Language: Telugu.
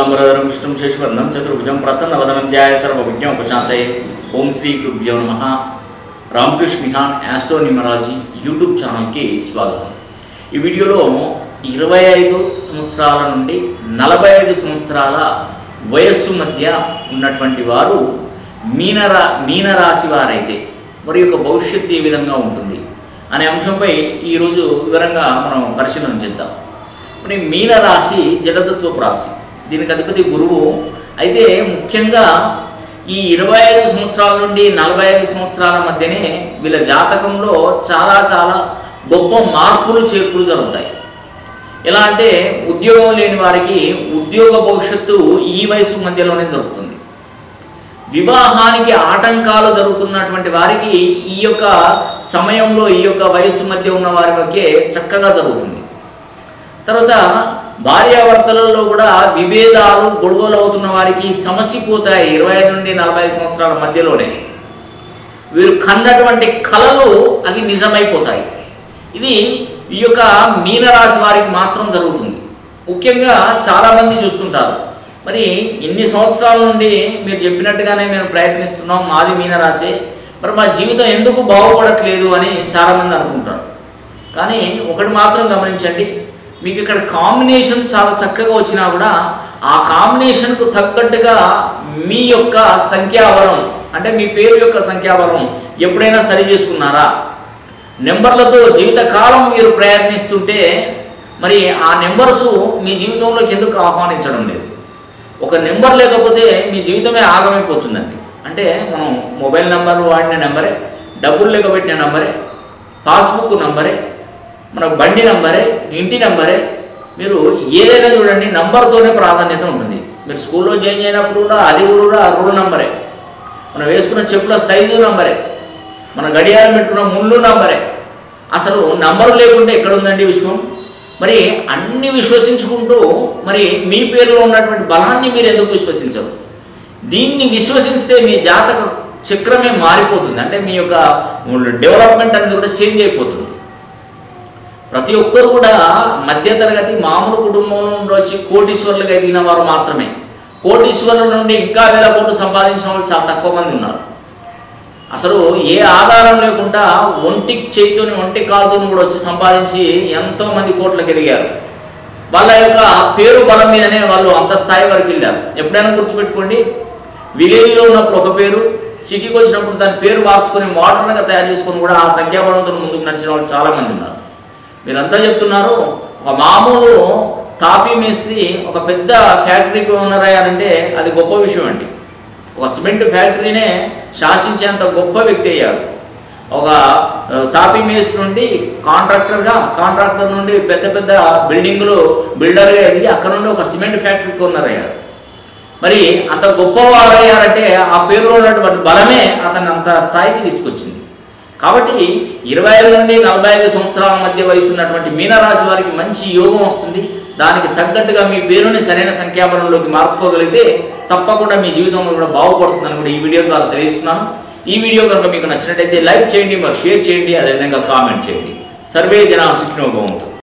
శుక్లాంబరధరం విష్ణుం శశివర్ణం చతుర్భుజం ప్రసన్నవదనం ధ్యాయ సర్వవిజ్ఞోపశాంతయే ఓం శ్రీ కృభ్యో నమ రామకృష్ణ నిహాన్ యాస్ట్రో న్యూమరాలజీ యూట్యూబ్ ఛానల్కి స్వాగతం ఈ వీడియోలో ఇరవై ఐదు సంవత్సరాల నుండి నలభై ఐదు సంవత్సరాల వయస్సు మధ్య ఉన్నటువంటి వారు మీనరా మీనరాశి వారైతే వారి యొక్క భవిష్యత్తు ఏ విధంగా ఉంటుంది అనే అంశంపై ఈరోజు వివరంగా మనం పరిశీలన చేద్దాం మరి మీనరాశి జలతత్వపు రాశి దీనికి అధిపతి గురువు అయితే ముఖ్యంగా ఈ ఇరవై ఐదు సంవత్సరాల నుండి నలభై ఐదు సంవత్సరాల మధ్యనే వీళ్ళ జాతకంలో చాలా చాలా గొప్ప మార్పులు చేర్పులు జరుగుతాయి ఎలా అంటే ఉద్యోగం లేని వారికి ఉద్యోగ భవిష్యత్తు ఈ వయసు మధ్యలోనే జరుగుతుంది వివాహానికి ఆటంకాలు జరుగుతున్నటువంటి వారికి ఈ యొక్క సమయంలో ఈ యొక్క వయసు మధ్య ఉన్న వారి మధ్య చక్కగా జరుగుతుంది తర్వాత భార్యాభర్తలలో కూడా విభేదాలు గొడవలు అవుతున్న వారికి సమసిపోతాయి ఇరవై ఐదు నుండి నలభై ఐదు సంవత్సరాల మధ్యలోనే వీరు కన్నటువంటి కళలు అవి నిజమైపోతాయి ఇది ఈ యొక్క మీనరాశి వారికి మాత్రం జరుగుతుంది ముఖ్యంగా చాలామంది చూస్తుంటారు మరి ఇన్ని సంవత్సరాల నుండి మీరు చెప్పినట్టుగానే మేము ప్రయత్నిస్తున్నాం మాది మీనరాశి మరి మా జీవితం ఎందుకు బాగుపడట్లేదు అని చాలామంది అనుకుంటారు కానీ ఒకటి మాత్రం గమనించండి మీకు ఇక్కడ కాంబినేషన్ చాలా చక్కగా వచ్చినా కూడా ఆ కాంబినేషన్కు తగ్గట్టుగా మీ యొక్క సంఖ్యాబలం అంటే మీ పేరు యొక్క సంఖ్యాబలం ఎప్పుడైనా సరి చేసుకున్నారా నెంబర్లతో జీవితకాలం మీరు ప్రయత్నిస్తుంటే మరి ఆ నెంబర్స్ మీ జీవితంలోకి ఎందుకు ఆహ్వానించడం లేదు ఒక నెంబర్ లేకపోతే మీ జీవితమే ఆగమైపోతుందండి అంటే మనం మొబైల్ నెంబర్ వాడిన నెంబరే డబ్బులు లెక్కబెట్టిన నెంబరే పాస్బుక్ నంబరే మన బండి నంబరే ఇంటి నంబరే మీరు ఏదైనా చూడండి నంబర్తోనే ప్రాధాన్యత ఉంటుంది మీరు స్కూల్లో జాయిన్ అయినప్పుడు కూడా అది కూడా రూల్ నంబరే మనం వేసుకున్న చెప్పుల సైజు నంబరే మన గడియారం పెట్టుకున్న ముళ్ళు నంబరే అసలు నంబరు లేకుంటే ఎక్కడ ఉందండి విశ్వం మరి అన్ని విశ్వసించుకుంటూ మరి మీ పేరులో ఉన్నటువంటి బలాన్ని మీరు ఎందుకు విశ్వసించరు దీన్ని విశ్వసిస్తే మీ జాతక చక్రమే మారిపోతుంది అంటే మీ యొక్క డెవలప్మెంట్ అనేది కూడా చేంజ్ అయిపోతుంది ప్రతి ఒక్కరు కూడా మధ్యతరగతి మామూలు కుటుంబం నుండి వచ్చి కోటీశ్వరులుగా ఎదిగిన వారు మాత్రమే కోటీశ్వరుల నుండి ఇంకా వేల కోట్లు సంపాదించిన వాళ్ళు చాలా తక్కువ మంది ఉన్నారు అసలు ఏ ఆధారం లేకుండా ఒంటి చేతితోని ఒంటి కాలుతో కూడా వచ్చి సంపాదించి ఎంతో మంది కోట్లకు ఎదిగారు వాళ్ళ యొక్క పేరు బలం మీదనే వాళ్ళు అంత స్థాయి వరకు వెళ్ళారు ఎప్పుడైనా గుర్తుపెట్టుకోండి విలేజ్లో ఉన్నప్పుడు ఒక పేరు సిటీకి వచ్చినప్పుడు దాని పేరు మార్చుకొని మోడర్న్గా తయారు చేసుకొని కూడా ఆ సంఖ్యాబలంతో ముందుకు నడిచిన వాళ్ళు చాలామంది ఉన్నారు మీరంతా చెప్తున్నారు ఒక మామూలు తాపీ మేస్త్రి ఒక పెద్ద ఫ్యాక్టరీకి ఉన్నారయ్యారంటే అది గొప్ప విషయం అండి ఒక సిమెంట్ ఫ్యాక్టరీనే శాసించేంత గొప్ప వ్యక్తి అయ్యాడు ఒక తాపీ మేస్త్రి నుండి కాంట్రాక్టర్గా కాంట్రాక్టర్ నుండి పెద్ద పెద్ద బిల్డింగులు బిల్డర్గా ఎదిగి అక్కడ నుండి ఒక సిమెంట్ ఫ్యాక్టరీకి ఉన్నారయ్యాడు మరి అంత గొప్పవారయ్యారంటే ఆ పేరులో ఉన్నటువంటి బలమే అతన్ని అంత స్థాయికి తీసుకొచ్చింది కాబట్టి ఇరవై ఐదు నుండి నలభై ఐదు సంవత్సరాల మధ్య వయసు ఉన్నటువంటి మీనరాశి వారికి మంచి యోగం వస్తుంది దానికి తగ్గట్టుగా మీ పేరుని సరైన సంఖ్యాబలంలోకి మార్చుకోగలిగితే తప్పకుండా మీ జీవితంలో కూడా బాగుపడుతుందని కూడా ఈ వీడియో ద్వారా తెలియజేస్తున్నాను ఈ వీడియో కనుక మీకు నచ్చినట్టయితే లైక్ చేయండి మరి షేర్ చేయండి అదేవిధంగా కామెంట్ చేయండి సర్వే జనా సుఖినోభవంతో